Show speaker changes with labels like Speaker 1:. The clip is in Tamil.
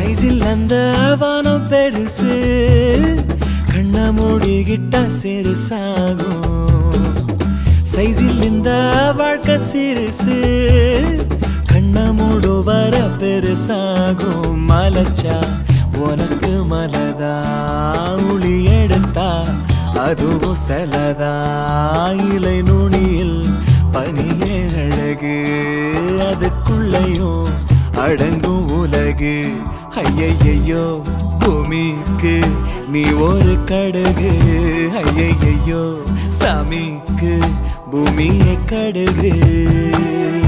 Speaker 1: சைஸில் அந்த வானம் பெருசு கண்ண மூடிக்கிட்டா சிறுசாகும் சைஸில் இந்த வாழ்க்கை சிறுசு கண்ண மூடு வர பெருசாகும் மலைச்சா உனக்கு மலதா உளி எடுத்தா அதுவும் செலதா இலை நுனியில் பனியே அழகு அதுக்குள்ளையும் அடங்கும் உலகு ஐயையோ பூமிக்கு நீ ஒரு கடுகு ஐயையோ சாமிக்கு பூமியை கடுகு